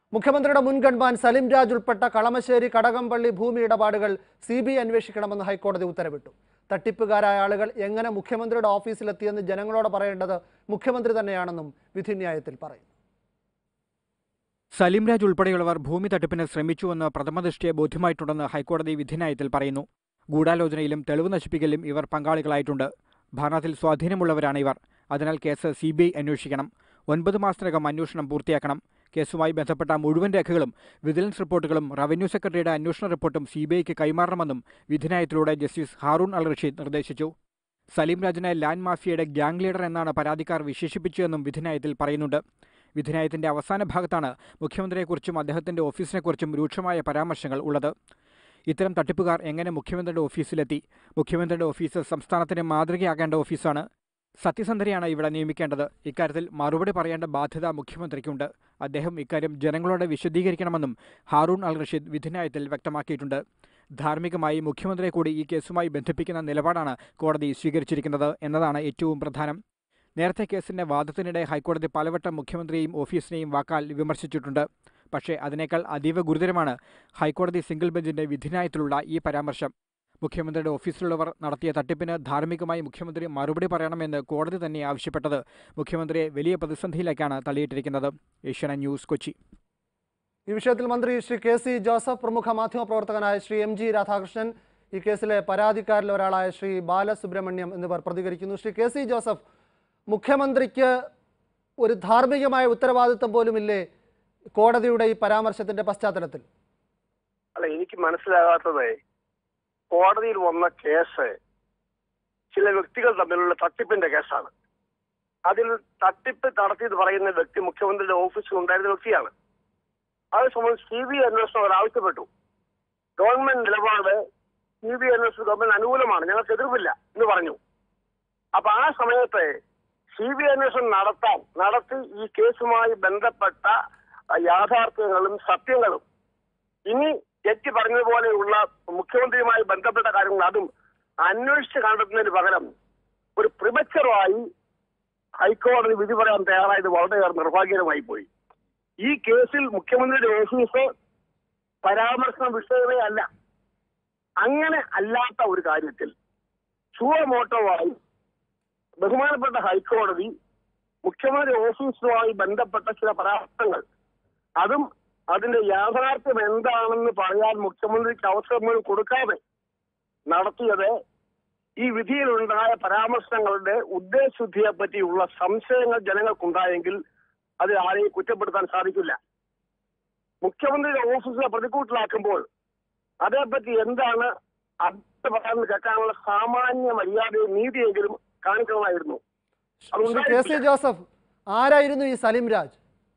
മുഖ്യമന്ത്രിയുടെ മുൻ ഗൺമാൻ സലിം രാജ് ഉൾപ്പെട്ട കളമശ്ശേരി കടകംപള്ളി ഭൂമി ഇടപാടുകൾ സി ബി ഐ അന്വേഷിക്കണമെന്ന് ഹൈക്കോടതി ഉത്തരവിട്ടു തട്ടിപ്പുകാരായ ആളുകൾ എങ്ങനെ മുഖ്യമന്ത്രിയുടെ ഓഫീസിലെത്തിയെന്ന് ജനങ്ങളോട് പറയേണ്ടത് മുഖ്യമന്ത്രി തന്നെയാണെന്നും വിധിന്യായത്തിൽ പറയുന്നു സലീം രാജ് ഉൾപ്പെടെയുള്ളവർ ഭൂമി തട്ടിപ്പിന് ശ്രമിച്ചുവെന്ന് പ്രഥമദൃഷ്ടിയെ ബോധ്യമായിട്ടുണ്ടെന്ന് ഹൈക്കോടതി വിധിന്യായത്തിൽ പറയുന്നു ഗൂഢാലോചനയിലും തെളിവ് നശിപ്പിക്കലും ഇവർ പങ്കാളികളായിട്ടുണ്ട് ഭരണത്തിൽ സ്വാധീനമുള്ളവരാണ് ഇവർ അതിനാൽ കേസ് സി ബി ഐ അന്വേഷിക്കണം ഒൻപത് മാസത്തിനകം അന്വേഷണം പൂർത്തിയാക്കണം കേസുമായി ബന്ധപ്പെട്ട മുഴുവൻ രേഖകളും വിജിലൻസ് റിപ്പോർട്ടുകളും റവന്യൂ സെക്രട്ടറിയുടെ അന്വേഷണ റിപ്പോർട്ടും സി ബി ഐക്ക് കൈമാറണമെന്നും വിധിന്യായത്തിലൂടെ ജസ്റ്റിസ് ഹാറൂൺ അൽ റഷീദ് നിർദ്ദേശിച്ചു സലീം രാജിനെ ലാൻഡ് മാഫിയയുടെ ഗ്യാങ് ലീഡർ എന്നാണ് പരാതിക്കാർ വിശേഷിപ്പിച്ചതെന്നും വിധിന്യായത്തിൽ പറയുന്നുണ്ട് വിധിന്യായത്തിന്റെ അവസാന ഭാഗത്താണ് മുഖ്യമന്ത്രിയെക്കുറിച്ചും അദ്ദേഹത്തിന്റെ ഓഫീസിനെക്കുറിച്ചും രൂക്ഷമായ പരാമർശങ്ങൾ ഉള്ളത് ഇത്തരം തട്ടിപ്പുകാർ എങ്ങനെ മുഖ്യമന്ത്രിയുടെ ഓഫീസിലെത്തി മുഖ്യമന്ത്രിയുടെ ഓഫീസ് സംസ്ഥാനത്തിന് മാതൃകയാകേണ്ട ഓഫീസാണ് സത്യസന്ധരെയാണ് ഇവിടെ നിയമിക്കേണ്ടത് ഇക്കാര്യത്തിൽ മറുപടി പറയേണ്ട ബാധ്യത മുഖ്യമന്ത്രിക്കുണ്ട് അദ്ദേഹം ഇക്കാര്യം ജനങ്ങളോട് വിശദീകരിക്കണമെന്നും ഹാറൂൺ അൽ റഷീദ് വിധിന്യായത്തിൽ വ്യക്തമാക്കിയിട്ടുണ്ട് ധാർമ്മികമായി മുഖ്യമന്ത്രിയെ കൂടി ഈ കേസുമായി ബന്ധിപ്പിക്കുന്ന നിലപാടാണ് കോടതി സ്വീകരിച്ചിരിക്കുന്നത് എന്നതാണ് ഏറ്റവും പ്രധാനം നേരത്തെ കേസിന്റെ വാദത്തിനിടെ ഹൈക്കോടതി പലവട്ടം മുഖ്യമന്ത്രിയെയും ഓഫീസിനെയും വാക്കാൽ വിമർശിച്ചിട്ടുണ്ട് പക്ഷേ അതിനേക്കാൾ അതീവ ഗുരുതരമാണ് ഹൈക്കോടതി സിംഗിൾ ബെഞ്ചിന്റെ വിധിന്യായത്തിലുള്ള ഈ പരാമർശം മുഖ്യമന്ത്രിയുടെ ഓഫീസിലുള്ളവർ നടത്തിയ തട്ടിപ്പിന് ധാർമ്മികമായി മുഖ്യമന്ത്രി മറുപടി പറയണമെന്ന് കോടതി തന്നെ ആവശ്യപ്പെട്ടത് മുഖ്യമന്ത്രിയെ വലിയ പ്രതിസന്ധിയിലേക്കാണ് തള്ളിയിട്ടിരിക്കുന്നത് ഏഷ്യാനെറ്റ് ന്യൂസ് കൊച്ചി ഈ വിഷയത്തിൽ മന്ത്രി ശ്രീ കെ സി ജോസഫ് പ്രമുഖ മാധ്യമപ്രവർത്തകനായ ശ്രീ എം ജി രാധാകൃഷ്ണൻ ഈ കേസിലെ പരാതിക്കാരിൽ ഒരാളായ ശ്രീ ബാലസുബ്രഹ്മണ്യം എന്നിവർ പ്രതികരിക്കുന്നു ശ്രീ കെ സി ജോസഫ് മുഖ്യമന്ത്രിക്ക് ഒരു ധാർമ്മികമായ ഉത്തരവാദിത്വം പോലുമില്ലേ കോടതിയുടെ ഈ പരാമർശത്തിന്റെ പശ്ചാത്തലത്തിൽ അല്ല എനിക്ക് മനസ്സിലാകാത്തത് കോടതിയിൽ വന്ന കേസ് ചില വ്യക്തികൾ തമ്മിലുള്ള തട്ടിപ്പിന്റെ കേസാണ് അതിൽ തട്ടിപ്പ് നടത്തിയത് പറയുന്ന വ്യക്തി മുഖ്യമന്ത്രിയുടെ ഓഫീസിൽ ഉണ്ടായിരുന്ന വ്യക്തിയാണ് അത് സംബന്ധിച്ച് സി ബി അന്വേഷണം അവർ ആവശ്യപ്പെട്ടു ഗവൺമെന്റ് നിലപാട് സി ബി അന്വേഷണം ഗവൺമെന്റ് അനുകൂലമാണ് ഞങ്ങൾക്ക് എതിർപ്പില്ല എന്ന് പറഞ്ഞു അപ്പൊ ആ സമയത്ത് സി ബി അന്വേഷണം നടത്താൻ നടത്തി ഈ കേസുമായി ബന്ധപ്പെട്ട ആ, യാഥാർത്ഥ്യങ്ങളും സത്യങ്ങളും ഇനി ജഡ്ജി പറഞ്ഞതുപോലെയുള്ള മുഖ്യമന്ത്രിയുമായി ബന്ധപ്പെട്ട കാര്യങ്ങൾ അതും അന്വേഷിച്ച് കണ്ടെത്തുന്നതിന് പകരം ഒരു പ്രിമച്ചറായി ഹൈക്കോടതി വിധി പറയാൻ തയ്യാറായത് വളരെയേറെ നിർഭാഗ്യകരമായി പോയി ഈ കേസിൽ മുഖ്യമന്ത്രിയുടെ ഓഫീസ് പരാമർശന വിഷയമേ അല്ല അങ്ങനെ അല്ലാത്ത ഒരു കാര്യത്തിൽ ചുവമോട്ടോവായി ബഹുമാനപ്പെട്ട ഹൈക്കോടതി മുഖ്യമന്ത്രി ഓഫീസുമായി ബന്ധപ്പെട്ട ചില പരാമർശങ്ങൾ അതും അതിന്റെ യാഥാർത്ഥ്യം എന്താണെന്ന് പറയാൻ മുഖ്യമന്ത്രിക്ക് അവസരം പോലും കൊടുക്കാതെ നടത്തിയത് ഈ വിധിയിലുണ്ടായ പരാമർശങ്ങളുടെ ഉദ്ദേശശുദ്ധിയെ പറ്റിയുള്ള സംശയങ്ങൾ ജനങ്ങൾക്കുണ്ടായെങ്കിൽ അത് ആരെയും കുറ്റപ്പെടുത്താൻ സാധിക്കില്ല മുഖ്യമന്ത്രിയുടെ ഓഫീസിനെ പ്രതിക്കൂട്ടിലാക്കുമ്പോൾ അതേപ്പറ്റി എന്താണ് അത് പറയാൻ കേൾക്കാനുള്ള സാമാന്യ മര്യാദയും നീതിയെങ്കിലും കാണിക്കണമായിരുന്നു ശ്രീ കെ സി ജോസഫ് ആരായിരുന്നു ഈ സലിം രാജ്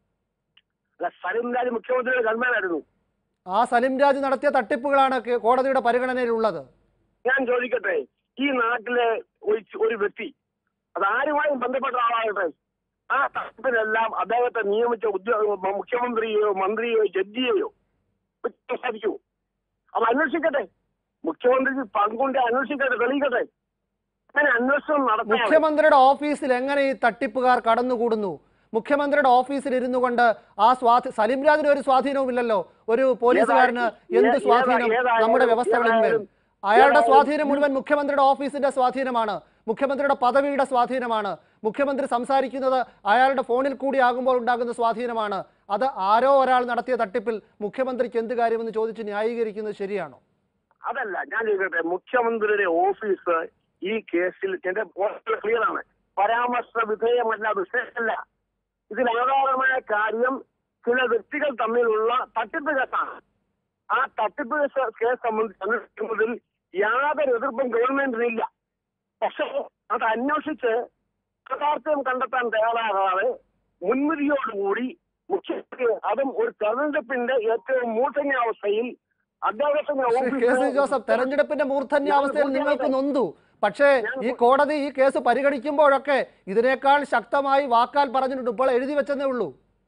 അല്ല സലിം രാജ് മുഖ്യമന്ത്രിയുടെ ഗവൺമെന്റായിരുന്നു ആ സലിം രാജ് നടത്തിയ തട്ടിപ്പുകളാണ് കെ- കോടതിയുടെ പരിഗണനയിലുള്ളത് ഞാൻ ചോദിക്കട്ടെ ഈ നാട്ടിലെ ഒരു- ഒരു വ്യക്തി അത് ആരുമായും ബന്ധപ്പെട്ട ആളാകട്ടെ ആ തട്ടിപ്പിനെല്ലാം അദ്ദേഹത്തെ നിയമിച്ച ഉദ്യോഗ മുഖ്യമന്ത്രിയോ മന്ത്രിയോ ജഡ്ജിയെയോ കുറ്റം സാധിക്കൂ അത് അന്വേഷിക്കട്ടെ മുഖ്യമന്ത്രിക്ക് പങ്കുണ്ട് അന്വേഷിക്കട്ടെ തെളിയിക്കട്ടെ അങ്ങനെ അന്വേഷണം നടത്താൻ മുഖ്യമന്ത്രിയുടെ ഓഫീസിൽ എങ്ങനെ ഈ തട്ടിപ്പുകാർ കടന്നുകൂടുന്നു മുഖ്യമന്ത്രിയുടെ ഓഫീസിൽ ഇരുന്നു കൊണ്ട് ആ സ്വാധീ സലിം രാജിന് ഒരു സ്വാധീനവുമില്ലല്ലോ ഒരു പോലീസുകാരന് എന്ത് ഏതാ- സ്വാധീനം ഏതായാലും- നമ്മുടെ വ്യവസ്ഥകളിന്മേൽ ഏതായാലും- അയാളുടെ ഏതായാലും സ്വാധീനം മുഴുവൻ മുഖ്യമന്ത്രിയുടെ ഓഫീസിന്റെ സ്വാധീനമാണ് മുഖ്യമന്ത്രിയുടെ പദവിയുടെ സ്വാധീനമാണ് മുഖ്യമന്ത്രി സംസാരിക്കുന്നത് അയാളുടെ ഫോണിൽ കൂടി ആകുമ്പോൾ ഉണ്ടാകുന്ന സ്വാധീനമാണ് അത് ആരോ ഒരാൾ നടത്തിയ തട്ടിപ്പിൽ മുഖ്യമന്ത്രിക്ക് എന്ത് കാര്യമെന്ന് ചോദിച്ച് ന്യായീകരിക്കുന്നത് ശരിയാണോ അതല്ല ഞാൻ ചോദിക്കട്ടെ മുഖ്യമന്ത്രിയുടെ ഓഫീസ് ഈ കേസിൽ എന്റെ ക്ലിയർ ആണ് പരാമർശ വിധേയമല്ല വിഷയമല്ല ഇതിൽ ആധാരമായ കാര്യം ചില വ്യക്തികൾ തമ്മിലുള്ള തട്ടിപ്പ് കേസാണ് ആ തട്ടിപ്പ് കേസ് കേസ് സംബന്ധിച്ച് അന്വേഷിക്കുന്നതിൽ യാതൊരു എതിർപ്പും ഗവൺമെന്റിനില്ല പക്ഷേ അത് അന്വേഷിച്ച് യഥാർത്ഥ്യം കണ്ടെത്താൻ തയ്യാറാകാതെ മുൻവിധിയോടുകൂടി മുഖ്യമന്ത്രി അതും ഒരു തെരഞ്ഞെടുപ്പിന്റെ ഏറ്റവും മൂർധന്യാവസ്ഥയിൽ അദ്ദേഹത്തിന്റെ ശ്രീ കെ സി ജോസഫ് തെരഞ്ഞെടുപ്പിന്റെ മൂർധന്യാവസ്ഥയിൽ നിങ്ങൾക്ക് നൊന്തു പക്ഷേ ഈ കോടതി ഈ കേസ് പരിഗണിക്കുമ്പോഴൊക്കെ ഇതിനേക്കാൾ ശക്തമായി വാക്കാൽ പറഞ്ഞിട്ടുണ്ട് ഇപ്പോൾ എഴുതി വെച്ചതേ ഉള്ളൂ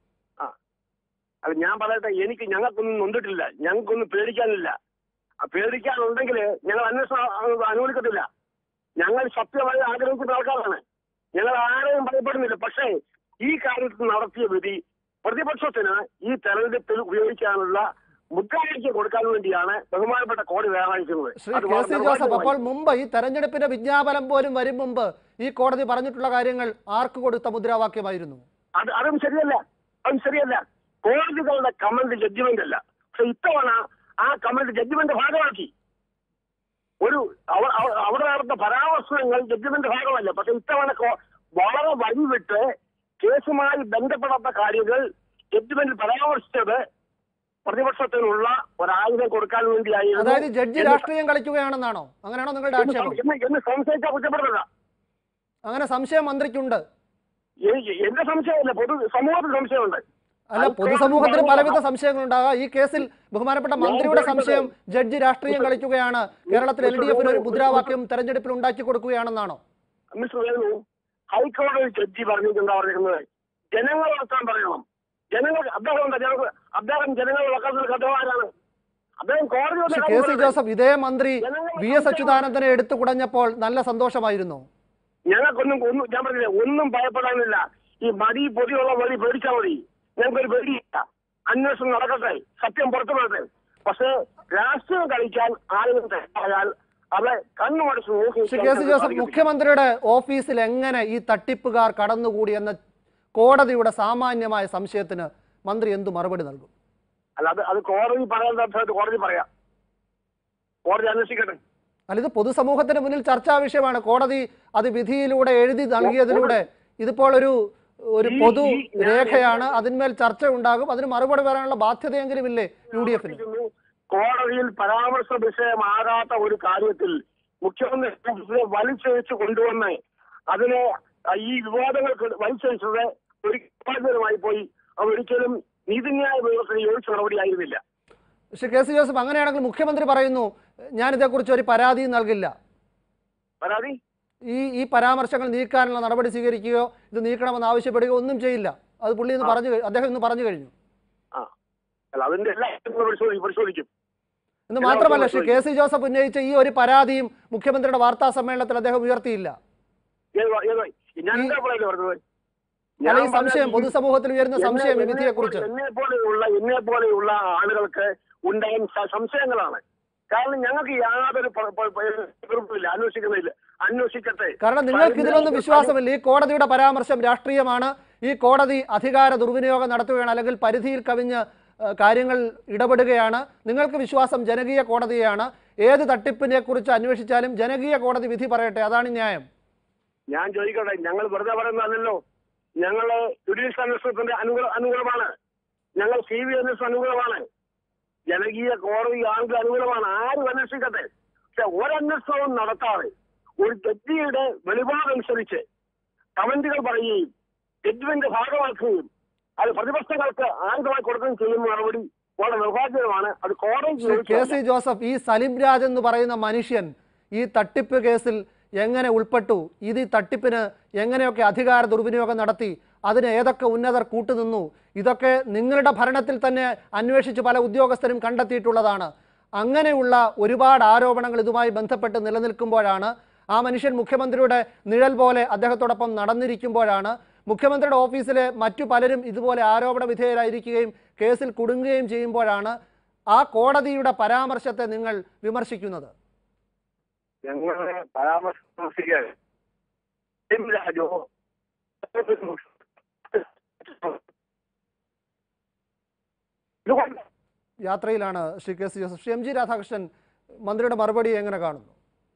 അത് ഞാൻ പറയട്ടെ എനിക്ക് ഞങ്ങൾക്കൊന്നും നൊന്നിട്ടില്ല ഞങ്ങൾക്കൊന്നും പേടിക്കാനില്ല ആ പേടിക്കാനുണ്ടെങ്കിൽ ഞങ്ങൾ അന്വേഷണം അ- അനുവദിക്കത്തില്ല ഞങ്ങൾ സത്യമായി ആഗ്രഹിക്കുന്ന ആൾക്കാരാണ് ഞങ്ങൾ ആരെയും ഭയപ്പെടുന്നില്ല പക്ഷേ ഈ കാര്യത്തിൽ നടത്തിയ വിധി പ്രതിപക്ഷത്തിന് ഈ തെരഞ്ഞെടുപ്പിൽ ഉപയോഗിക്കാനുള്ള മുദ്രാവാക്യം കൊടുക്കാൻ വേണ്ടിയാണ് ബഹുമാനപ്പെട്ട കോടതി തയ്യാറായിരിക്കുന്നത് ശ്രീ അത് കെ വളരെ സി ജോസഫ് അപ്പോൾ നിർഭാഗ്യമായി. മുമ്പ് ഈ തെരഞ്ഞെടുപ്പിന്റെ വിജ്ഞാപനം പോലും വരും മുമ്പ് ഈ കോടതി പറഞ്ഞിട്ടുള്ള കാര്യങ്ങൾ ആർക്ക് കൊടുത്ത മുദ്രാവാക്യമായിരുന്നു അത് അതും ശരിയല്ല അതും ശരിയല്ല കോടതികളുടെ കമന്റ് ജഡ്ജ്മെന്റ് അല്ല പക്ഷെ ഇത്തവണ ആ കമന്റ് ജഡ്ജ്മെന്റ് ഭാഗമാക്കി ഒരു അവ- അവ- അവിടെ നടന്ന പരാമർശങ്ങൾ ജഡ്ജ്മെന്റ് ഭാഗമല്ല പക്ഷെ ഇത്തവണ കോ- വളരെ വഴിവിട്ട് കേസുമായി ബന്ധപ്പെടാത്ത കാര്യങ്ങൾ ജഡ്ജ്മെന്റിൽ പരാമർശിച്ചത് പ്രതിപക്ഷത്തിനുള്ള ഒരായുധം കൊടുക്കാൻ വേണ്ടിയായിരുന്നു അതായത് ജഡ്ജി എന്ന് രാഷ്ട്രീയം കളിക്കുകയാണെന്നാണോ അങ്ങനെയാണോ നിങ്ങളുടെ എന്ന് ആക്ഷേപം എന്ന് എന്ന് സംശയിച്ചാൽ കുറ്റപ്പെടുന്നില്ല അങ്ങനെ സംശയം മന്ത്രിക്കുണ്ട് എനിക്ക് എന്റെ സംശയമില്ല പൊതു സമൂഹത്തിൽ സംശയമുണ്ട് അല്ല പൊതുസമൂഹത്തിന് പലവിധ സംശയങ്ങളുണ്ടാകാം ഈ കേസിൽ ബഹുമാനപ്പെട്ട മന്ത്രിയുടെ സംശയം ജഡ്ജി രാഷ്ട്രീയം കളിക്കുകയാണ് കേരളത്തിൽ എൽ ഡി എഫിന് ഒരു മുദ്രാവാക്യം തെരഞ്ഞെടുപ്പിൽ ഉണ്ടാക്കി കൊടുക്കുകയാണെന്നാണോ മിസ്റ്റർ വേണു ഹൈക്കോടതി ജഡ്ജി പറഞ്ഞിട്ടുണ്ടാ പറഞ്ഞിരിക്കുന്നത് ജനങ്ങൾ വളർത്താൻ പറയണം ജനങ്ങൾ അദ്ദേഹം എന്താ ജനങ്ങൾ അദ്ദേഹം ജനങ്ങൾ വളർത്തുന്ന കഥവാരാണ് അദ്ദേഹം കോടതി വന്ന പക്ഷെ കാര്യം കെ സി പറയട്ടെ. ജോസഫ് ഇതേ മന്ത്രി വി എസ് അച്യുതാനന്ദനെ എടുത്തു കുടഞ്ഞപ്പോൾ നല്ല സന്തോഷമായിരുന്നു ഞങ്ങൾക്കൊന്നും ഒന്നും ഞാൻ പറഞ്ഞില്ല ഒന്നും ഭയപ്പെടാനില്ല ഈ മടി പൊതിയുള്ള വഴി പേടിച്ചാൽ മതി ഞങ്ങൾക്കൊരു പേടിയില്ല അന്വേഷണം നടക്കട്ടെ സത്യം പുറത്തു വരട്ടെ പക്ഷേ രാഷ്ട്രീയം കളിക്കാൻ ആളുകൾ തയ്യാറായാൽ അത് കണ്ണുമടച്ച് നോക്കി ശ്രീ കെ സി ജോസഫ് മുഖ്യമന്ത്രിയുടെ ഓഫീസിൽ എങ്ങനെ ഈ തട്ടിപ്പുകാർ കടന്നുകൂടി എന്ന കോടതിയുടെ സാമാന്യമായ സംശയത്തിന് മന്ത്രി എന്തു മറുപടി നൽകും അല്ല അത് അത് കോടതി പറയാൻ തരത്തിലായിട്ട് കോടതി പറയാം കോടതി അന്വേഷിക്കട്ടെ അല്ല ഇത് പൊതുസമൂഹത്തിന് മുന്നിൽ ചർച്ചാ വിഷയമാണ് കോടതി അത് വിധിയിലൂടെ എഴുതി നൽകിയതിലൂടെ ഇതിപ്പോൾ ഒരു ഒരു ഈ- പൊതു ഈ ഞാൻ- രേഖയാണ് അതിന്മേൽ ചർച്ച ഉണ്ടാകും അതിന് മറുപടി പറയാനുള്ള ബാധ്യതയെങ്കിലും ഇല്ലേ യു ഡി എഫിന് ആവർത്തിക്കുന്നു. കോടതിയിൽ പരാമർശ വിഷയമാകാത്ത ഒരു കാര്യത്തിൽ മുഖ്യമന്ത്രി ഓഫീസിനെ വലിച്ചഴിച്ച് കൊണ്ടുവന്ന് അതിനെ അഹ് ഈ വിവാദങ്ങൾക്ക് വലിച്ചഴിച്ചത് ഒരു കോടതിപരമായി പോയി അത് ഒരിക്കലും നീതിന്യായ വ്യവസ്ഥയെ യോജിച്ച നടപടിയായിരുന്നില്ല ശ്രീ കെ സി ജോസഫ് അങ്ങനെയാണെങ്കിൽ മുഖ്യമന്ത്രി പറയുന്നു ഞാൻ ഇതേക്കുറിച്ച് ഒരു പരാതിയും നൽകില്ല പരാതി ഈ ഈ പരാമർശങ്ങൾ നീക്കാനുള്ള നടപടി സ്വീകരിക്കുകയോ ഇത് നീക്കണമെന്ന് ആവശ്യപ്പെടുകയോ ഒന്നും ചെയ്യില്ല അത് പുള്ളി ഇന്ന് പറഞ്ഞു കഴി- അദ്ദേഹം ഇന്ന് പറഞ്ഞു കഴിഞ്ഞു ആ അല്ല അതിന്റെ എല്ലാ കാര്യങ്ങളും പരിശോധി പരിശോധിക്കും എന്ന് മാത്രമല്ല ശ്രീ കെ സി ജോസഫ് ഉന്നയിച്ച ഈ ഒരു പരാതിയും മുഖ്യമന്ത്രിയുടെ വാർത്താ സമ്മേളനത്തിൽ അദ്ദേഹം ഉയർത്തിയില്ല ഏത് വാ- ഏത് വാ- ഞാൻ എന്താ പറയുന്നത് പറഞ്ഞത് അല്ല ഈ ഞാൻ സംശയം പറഞ്ഞത് പൊതുസമൂഹത്തിൽ ഉയരുന്ന എന്നെ- സംശയം ഈ എന്നെ വിധിയെ കുറിച്ച് പോലെ- എന്നെ പോലെയുള്ള എന്നെ പോലെയുള്ള ആളുകൾക്ക് ഉണ്ടായ സ- സംശയങ്ങളാണ് കാരണം ഞങ്ങൾക്ക് യാതൊരു പ- പ- പ- എതിർപ്പുമില്ല അന്വേഷിക്കുന്നില്ല അന്വേഷിക്കട്ടെ കാരണം നിങ്ങൾക്ക് ഇതിലൊന്നും വിശ്വാസമില്ല ഈ കോടതിയുടെ പരാമർശം രാഷ്ട്രീയമാണ് ഈ കോടതി അധികാര ദുർവിനിയോഗം നടത്തുകയാണ് അല്ലെങ്കിൽ പരിധിയിൽ കവിഞ്ഞ് ഏഹ്, കാര്യങ്ങൾ ഇടപെടുകയാണ് നിങ്ങൾക്ക് വിശ്വാസം ജനകീയ കോടതിയാണ് ഏത് തട്ടിപ്പിനെ കുറിച്ച് അന്വേഷിച്ചാലും ജനകീയ കോടതി വിധി പറയട്ടെ അതാണ് ന്യായം ഞാൻ ചോദിക്കട്ടെ ഞങ്ങൾ വെറുതെ പറയുന്നതല്ലോ ഞങ്ങള് ജുഡീഷ്യൽ അന്വേഷണത്തിന്റെ അനുകൂല അനുകൂലമാണ് ഞങ്ങൾ സി ബി അന്വേഷണം അനുകൂലമാണ് ജനകീയ കോടതി ആൾക്ക് അനുകൂലമാണ് ആരും അന്വേഷിക്കട്ടെ പക്ഷെ ഒരന്വേഷണവും നടത്താതെ ഒരു ജഡ്ജിയുടെ വെളിപാടനുസരിച്ച് കമന്റുകൾ പറയുകയും ജഡ്ജ്മെന്റ് ഭാഗമാക്കുകയും അത് പ്രതിപക്ഷങ്ങൾക്ക് ആയുധമായി കൊടുക്കുകയും ചെയ്യുന്ന നടപടി വളരെ നിർഭാഗ്യമാണ് അത് കോടതി ശ്രീ കെ സി ജോസഫ് ഈ സലിം രാജ് എന്ന് പറയുന്ന മനുഷ്യൻ ഈ തട്ടിപ്പ് കേസിൽ എങ്ങനെ ഉൾപ്പെട്ടു ഇത് ഈ തട്ടിപ്പിന് എങ്ങനെയൊക്കെ അധികാര ദുർവിനിയോഗം നടത്തി അതിന് ഏതൊക്കെ ഉന്നതർ കൂട്ടുനിന്നു ഇതൊക്കെ നിങ്ങളുടെ ഭരണത്തിൽ തന്നെ അന്വേഷിച്ച് പല ഉദ്യോഗസ്ഥരും കണ്ടെത്തിയിട്ടുള്ളതാണ് അങ്ങനെയുള്ള ഒരുപാട് ആരോപണങ്ങൾ ഇതുമായി ബന്ധപ്പെട്ട് നിലനിൽക്കുമ്പോഴാണ് ആ മനുഷ്യൻ മുഖ്യമന്ത്രിയുടെ നിഴൽ പോലെ അദ്ദേഹത്തോടൊപ്പം നടന്നിരിക്കുമ്പോഴാണ് മുഖ്യമന്ത്രിയുടെ ഓഫീസിലെ മറ്റു പലരും ഇതുപോലെ ആരോപണ വിധേയരായിരിക്കുകയും കേസിൽ കുടുങ്ങുകയും ചെയ്യുമ്പോഴാണ് ആ കോടതിയുടെ പരാമർശത്തെ നിങ്ങൾ വിമർശിക്കുന്നത് ഞങ്ങളെ പരാമർശിക്കാൻ രാജോ ഇതുകൊണ്ട് യാത്രയിലാണ് Shri K C Joseph Shri M G Radhakrishnan മന്ത്രിയുടെ മറുപടി എങ്ങനെ കാണുന്നു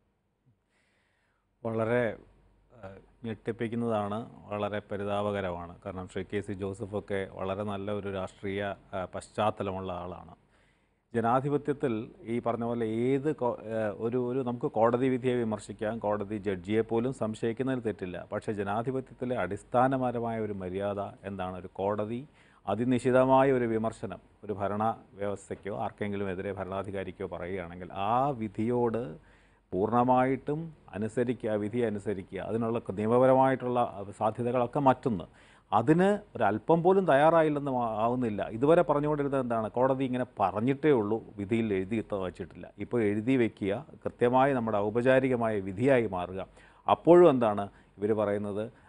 വളരെ ഏഹ്, ഞെട്ടിപ്പിക്കുന്നതാണ് വളരെ പരിതാപകരമാണ് കാരണം ശ്രീ കെ സി ജോസഫൊക്കെ വളരെ നല്ല ഒരു രാഷ്ട്രീയ ഏഹ്, പശ്ചാത്തലമുള്ള ആളാണ് ജനാധിപത്യത്തിൽ ഈ പറഞ്ഞ പോലെ ഏത് കോ- ഏഹ്, ഒരു ഒരു നമുക്ക് കോടതി വിധിയെ വിമർശിക്കാം കോടതി ജഡ്ജിയെ പോലും സംശയിക്കുന്നതിൽ തെറ്റില്ല പക്ഷേ ജനാധിപത്യത്തിലെ അടിസ്ഥാനപരമായ ഒരു മര്യാദ എന്താണ് ഒരു കോടതി അതിനിശിതമായ ഒരു വിമർശനം ഒരു ഭരണ വ്യവസ്ഥയ്ക്കോ ആർക്കെങ്കിലും എതിരെ ഭരണാധികാരിക്കോ പറയുകയാണെങ്കിൽ ആ വിധിയോട് പൂർണ്ണമായിട്ടും അനുസരിക്കുക വിധി അനുസരിക്കുക അതിനുള്ള നിയമപരമായിട്ടുള്ള സാധ്യതകളൊക്കെ മറ്റൊന്ന് അതിന് ഒരല്പം പോലും തയ്യാറായില്ലെന്ന് ആ- ആവുന്നില്ല ഇതുവരെ പറഞ്ഞുകൊണ്ടിരുന്നത് എന്താണ് കോടതി ഇങ്ങനെ പറഞ്ഞിട്ടേ ഉള്ളൂ വിധിയിൽ എഴുതി വച്ചിട്ടില്ല ഇപ്പോൾ എഴുതി വയ്ക്കുക കൃത്യമായി നമ്മുടെ ഔപചാരികമായ വിധിയായി മാറുക അപ്പോഴും എന്താണ് ഇവർ പറയുന്നത്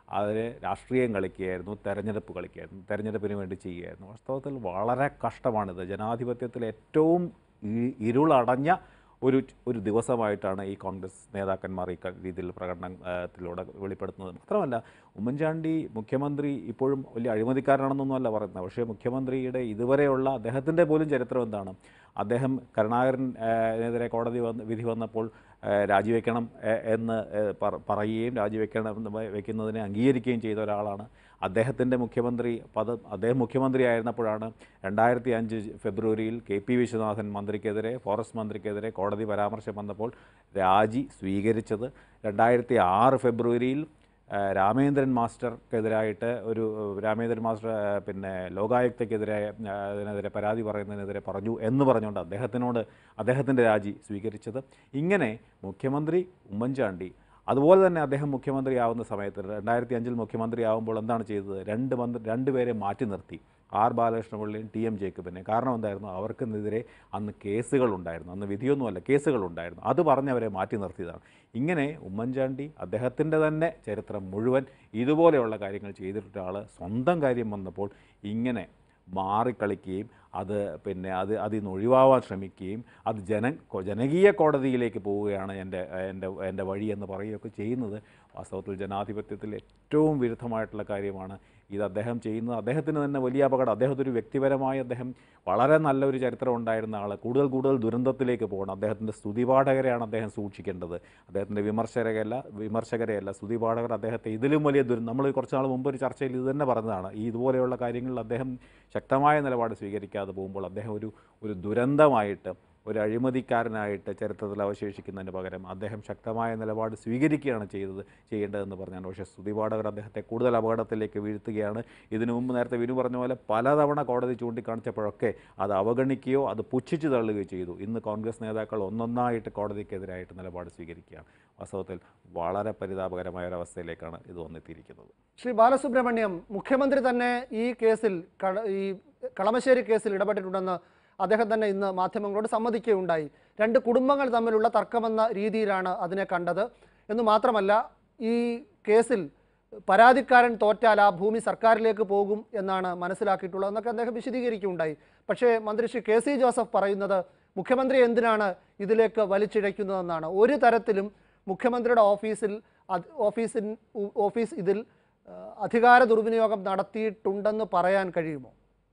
അതിന് രാഷ്ട്രീയം കളിക്കുകയായിരുന്നു തെരഞ്ഞെടുപ്പ് കളിക്കുകയായിരുന്നു തെരഞ്ഞെടുപ്പിന് വേണ്ടി ചെയ്യുകയായിരുന്നു വാസ്തവത്തിൽ വളരെ കഷ്ടമാണിത് ജനാധിപത്യത്തിൽ ഏറ്റവും ഇ- ഇരുളടഞ്ഞ ഒരു ഒരു ദിവസമായിട്ടാണ് ഈ കോൺഗ്രസ് നേതാക്കന്മാർ ഈ ക- രീതിയിൽ പ്രകടനത്തിലൂടെ വെളിപ്പെടുത്തുന്നത് മാത്രമല്ല ഉമ്മൻചാണ്ടി മുഖ്യമന്ത്രി ഇപ്പോഴും വലിയ അഴിമതിക്കാരനാണെന്നൊന്നുമല്ല പറയുന്നത് പക്ഷേ മുഖ്യമന്ത്രിയുടെ ഇതുവരെയുള്ള അദ്ദേഹത്തിൻ്റെ പോലും ചരിത്രം എന്താണ് അദ്ദേഹം കരുണാകരനെതിരെ കോടതി വന്ന് വിധി വന്നപ്പോൾ ആ, രാജിവെക്കണം എ- എന്ന് ഏ, പറ- പറയുകയും രാജിവെക്കണം എന്ന് വ- വെക്കുന്നതിനെ അംഗീകരിക്കുകയും ചെയ്ത ഒരാളാണ് അദ്ദേഹത്തിൻ്റെ മുഖ്യമന്ത്രി പദ അദ്ദേഹം മുഖ്യമന്ത്രി ആയിരുന്നപ്പോഴാണ് രണ്ടായിരത്തി അഞ്ച് ഫെബ്രുവരിയിൽ കെ പി വിശ്വനാഥൻ മന്ത്രിക്കെതിരെ ഫോറസ്റ്റ് മന്ത്രിക്കെതിരെ കോടതി പരാമർശം വന്നപ്പോൾ രാജി സ്വീകരിച്ചത് രണ്ടായിരത്തി ആറ് ഫെബ്രുവരിയിൽ ആ, രാമേന്ദ്രൻ മാസ്റ്റർക്കെതിരായിട്ട് ഒരു രാമേന്ദ്രൻ മാസ്റ്റർ ആ, പിന്നെ ലോകായുക്തക്കെതിരെ ആ, അതിനെതിരെ പരാതി പറയുന്നതിനെതിരെ പറഞ്ഞു എന്ന് പറഞ്ഞുകൊണ്ട് അദ്ദേഹത്തിനോട് അദ്ദേഹത്തിൻ്റെ രാജി സ്വീകരിച്ചത് ഇങ്ങനെ മുഖ്യമന്ത്രി ഉമ്മൻചാണ്ടി അതുപോലെ തന്നെ അദ്ദേഹം മുഖ്യമന്ത്രിയാവുന്ന സമയത്ത് രണ്ടായിരത്തി അഞ്ചിൽ മുഖ്യമന്ത്രിയാവുമ്പോൾ എന്താണ് ചെയ്തത് രണ്ട് മന്ത്രി രണ്ടുപേരെ മാറ്റി നിർത്തി ആർ ബാലകൃഷ്ണപിള്ളിയും ടി എം ജേക്കബിനെ കാരണം എന്തായിരുന്നു അവർക്കെതിരെ അന്ന് കേസുകളുണ്ടായിരുന്നു അന്ന് വിധിയൊന്നുമല്ല കേസുകളുണ്ടായിരുന്നു അത് പറഞ്ഞവരെ മാറ്റി നിർത്തിയതാണ് ഇങ്ങനെ ഉമ്മൻചാണ്ടി അദ്ദേഹത്തിൻ്റെ തന്നെ ചരിത്രം മുഴുവൻ ഇതുപോലെയുള്ള കാര്യങ്ങൾ ചെയ്തിട്ട ആൾ സ്വന്തം കാര്യം വന്നപ്പോൾ ഇങ്ങനെ മാറിക്കളിക്കുകയും അത് പിന്നെ അത് അതിൽ നിന്ന് ഒഴിവാവാൻ ശ്രമിക്കുകയും അത് ജന കൊ- ജനകീയ കോടതിയിലേക്ക് പോവുകയാണ് എൻ്റെ എൻ്റെ എൻ്റെ വഴി എന്ന് പറയുകയൊക്കെ ചെയ്യുന്നത് വാസ്തവത്തിൽ ജനാധിപത്യത്തിൽ ഏറ്റവും വിരുദ്ധമായിട്ടുള്ള കാര്യമാണ് ഇത് അദ്ദേഹം ചെയ്യുന്നത് അദ്ദേഹത്തിന് തന്നെ വലിയ അപകടം അദ്ദേഹത്തൊരു വ്യക്തിപരമായി അദ്ദേഹം വളരെ നല്ലൊരു ചരിത്രം ഉണ്ടായിരുന്ന ആൾ കൂടുതൽ കൂടുതൽ ദുരന്തത്തിലേക്ക് പോകണം അദ്ദേഹത്തിൻ്റെ സ്തുതിപാഠകരെയാണ് അദ്ദേഹം സൂക്ഷിക്കേണ്ടത് അദ്ദേഹത്തിൻ്റെ വിമർശകരല്ല വിമർശകരെയല്ല സ്തുതിപാഠകർ അദ്ദേഹത്തെ ഇതിലും വലിയ ദുരന്തം നമ്മൾ കുറച്ച് നാൾ മുമ്പ് ഒരു ചർച്ചയിൽ ഇത് തന്നെ പറഞ്ഞതാണ് ഈ ഇതുപോലെയുള്ള കാര്യങ്ങളിൽ അദ്ദേഹം ശക്തമായ നിലപാട് സ്വീകരിക്കാതെ പോകുമ്പോൾ അദ്ദേഹം ഒരു ഒരു ദുരന്തമായിട്ട് ഒരു അഴിമതിക്കാരനായിട്ട് ചരിത്രത്തിൽ അവശേഷിക്കുന്നതിന് പകരം അദ്ദേഹം ശക്തമായ നിലപാട് സ്വീകരിക്കുകയാണ് ചെയ്തത് ചെയ്യേണ്ടതെന്ന് പറഞ്ഞാണ് പക്ഷേ സ്തുതിപാഠകർ അദ്ദേഹത്തെ കൂടുതൽ അപകടത്തിലേക്ക് വീഴ്ത്തുകയാണ് ഇതിനു മുമ്പ് നേരത്തെ വിനു പറഞ്ഞ പോലെ പലതവണ കോടതി ചൂണ്ടിക്കാണിച്ചപ്പോഴൊക്കെ അത് അവഗണിക്കുകയോ അത് പുച്ഛിച്ചു തള്ളുകയോ ചെയ്തു ഇന്ന് കോൺഗ്രസ് നേതാക്കൾ ഒന്നൊന്നായിട്ട് കോടതിക്കെതിരായിട്ട് നിലപാട് സ്വീകരിക്കുകയാണ് വാസ്തവത്തിൽ വളരെ പരിതാപകരമായ ഒരവസ്ഥയിലേക്കാണ് ഇത് വന്നെത്തിയിരിക്കുന്നത് ശ്രീ ബാലസുബ്രഹ്മണ്യം മുഖ്യമന്ത്രി തന്നെ ഈ കേസിൽ കള- ഈ കളമശ്ശേരി കേസിൽ ഇടപെട്ടിട്ടുണ്ടെന്ന് അദ്ദേഹം തന്നെ ഇന്ന് മാധ്യമങ്ങളോട് സമ്മതിക്കുകയുണ്ടായി രണ്ട് കുടുംബങ്ങൾ തമ്മിലുള്ള തർക്കമെന്ന രീതിയിലാണ് അതിനെ കണ്ടത് എന്ന് മാത്രമല്ല ഈ കേസിൽ പരാതിക്കാരൻ തോറ്റാൽ ആ ഭൂമി സർക്കാരിലേക്ക് പോകും എന്നാണ് മനസ്സിലാക്കിയിട്ടുള്ളത് എന്നൊക്കെ അദ്ദേഹം വിശദീകരിക്കുകയുണ്ടായി പക്ഷേ മന്ത്രി ശ്രീ കെ സി ജോസഫ് പറയുന്നത് മുഖ്യമന്ത്രി എന്തിനാണ് ഇതിലേക്ക് വലിച്ചിഴയ്ക്കുന്നതെന്നാണ് ഒരു തരത്തിലും മുഖ്യമന്ത്രിയുടെ ഓഫീസിൽ അത് ഓഫീസിൻ ഉ- ഓഫീസ് ഇതിൽ ആ, അധികാര ദുർവിനിയോഗം നടത്തിയിട്ടുണ്ടെന്ന് പറയാൻ കഴിയുമോ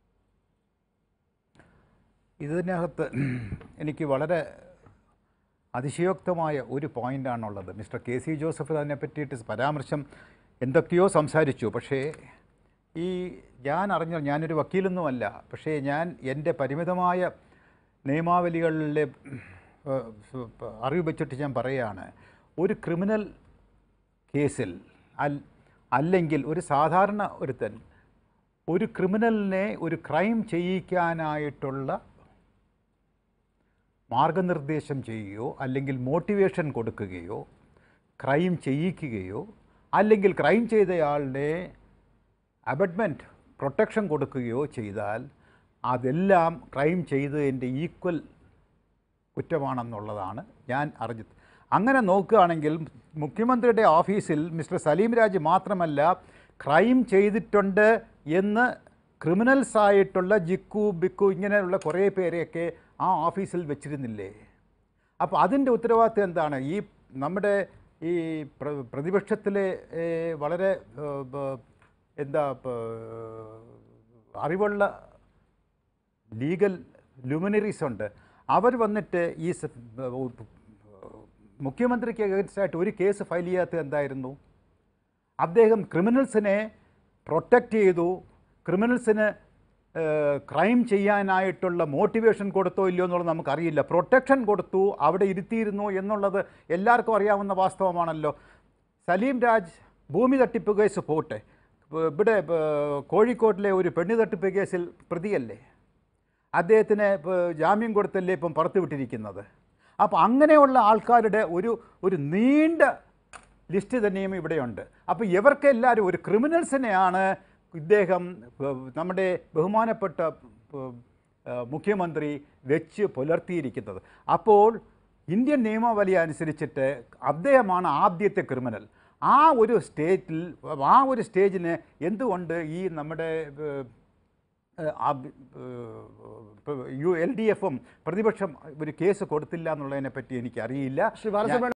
ഇതിനകത്ത് എനിക്ക് വളരെ അതിശയോക്തമായ ഒരു പോയിൻ്റാണുള്ളത് മിസ്റ്റർ കെ സി ജോസഫ് അതിനെ പറ്റിയിട്ട് പരാമർശം എന്തൊക്കെയോ സംസാരിച്ചു പക്ഷേ ഈ ഞാൻ അറിഞ്ഞ ഞാനൊരു വക്കീലൊന്നുമല്ല പക്ഷേ ഞാൻ എൻ്റെ പരിമിതമായ നിയമാവലികളിലെ ഏഹ്, ഫ്- അറിവ് വെച്ചിട്ട് ഞാൻ പറയുകയാണ് ഒരു ക്രിമിനൽ കേസിൽ അൽ അല്ലെങ്കിൽ ഒരു സാധാരണ ഒരുത്തൻ ഒരു ക്രിമിനലിനെ ഒരു ക്രൈം ചെയ്യിക്കാനായിട്ടുള്ള മാർഗനിർദ്ദേശം ചെയ്യുകയോ അല്ലെങ്കിൽ മോട്ടിവേഷൻ കൊടുക്കുകയോ ക്രൈം ചെയ്യിക്കുകയോ അല്ലെങ്കിൽ ക്രൈം ചെയ്തയാളുടെ അബഡ്മെൻറ്റ് പ്രൊട്ടക്ഷൻ കൊടുക്കുകയോ ചെയ്താൽ അതെല്ലാം ക്രൈം ചെയ്തതിൻ്റെ ഈക്വൽ കുറ്റമാണെന്നുള്ളതാണ് ഞാൻ അറിഞ്ഞത് അങ്ങനെ നോക്കുകയാണെങ്കിൽ മുഖ്യമന്ത്രിയുടെ ഓഫീസിൽ മിസ്റ്റർ സലീം രാജ് മാത്രമല്ല ക്രൈം ചെയ്തിട്ടുണ്ട് എന്ന് ക്രിമിനൽസ് ആയിട്ടുള്ള ജിക്കു ബിക്കു ഇങ്ങനെയുള്ള കുറേ പേരെയൊക്കെ ആ ഓഫീസിൽ വെച്ചിരുന്നില്ലേ അപ്പോൾ അതിൻ്റെ ഉത്തരവാദിത്വം എന്താണ് ഈ നമ്മുടെ ഈ പ്ര പ്രതിപക്ഷത്തിലെ ഏ, വളരെ ഏ, ബ- എന്താ പ- അറിവുള്ള ലീഗൽ ലുമിനറീസ് ഉണ്ട് അവർ വന്നിട്ട് ഈ സ- മുഖ്യമന്ത്രിക്ക് അഗൻസ്റ്റായിട്ട് ഒരു കേസ് ഫയൽ ചെയ്യാത്തത് എന്തായിരുന്നു അദ്ദേഹം ക്രിമിനൽസിനെ പ്രൊട്ടക്റ്റ് ചെയ്തു ക്രിമിനൽസിന് ക്രൈം ചെയ്യാനായിട്ടുള്ള മോട്ടിവേഷൻ കൊടുത്തോ ഇല്ലയോ എന്നുള്ളത് നമുക്കറിയില്ല പ്രൊട്ടക്ഷൻ കൊടുത്തു അവിടെ ഇരുത്തിയിരുന്നു എന്നുള്ളത് എല്ലാവർക്കും അറിയാവുന്ന വാസ്തവമാണല്ലോ സലീം രാജ് ഭൂമി തട്ടിപ്പ് കേസ് പോട്ടെ ഇപ്പ- ഇവിടെ ഇപ്പ കോഴിക്കോട്ടിലെ ഒരു പെണ്ണു തട്ടിപ്പ് കേസിൽ പ്രതിയല്ലേ അദ്ദേഹത്തിന് ഇപ്പോൾ ജാമ്യം കൊടുത്തല്ലേ ഇപ്പം പുറത്തു വിട്ടിരിക്കുന്നത് അപ്പോൾ അങ്ങനെയുള്ള ആൾക്കാരുടെ ഒരു ഒരു നീണ്ട ലിസ്റ്റ് തന്നെയും ഇവിടെയുണ്ട് അപ്പോൾ ഇവർക്കെല്ലാവരും ഒരു ക്രിമിനൽസിനെയാണ് ഇദ്ദേഹം ഏഹ്, നമ്മുടെ ബഹുമാനപ്പെട്ട ഏഹ്, ഏഹ്, മുഖ്യമന്ത്രി വെച്ച് പുലർത്തിയിരിക്കുന്നത് അപ്പോൾ ഇന്ത്യൻ നിയമാവലി അനുസരിച്ചിട്ട് അദ്ദേഹമാണ് ആദ്യത്തെ ക്രിമിനൽ ആ ഒരു സ്റ്റേറ്റിൽ ആ ഒരു സ്റ്റേജിന് എന്തുകൊണ്ട് ഈ നമ്മുടെ ഏഹ്, ഏഹ്, ആബ്- ഏഹ്, യു എൽ ഡി എഫും പ്രതിപക്ഷം ഒരു കേസ് കൊടുത്തില്ല എന്നുള്ളതിനെ പറ്റി എനിക്കറിയില്ല ശ്രീ ബാലസുബ്രഹ്മണ്യം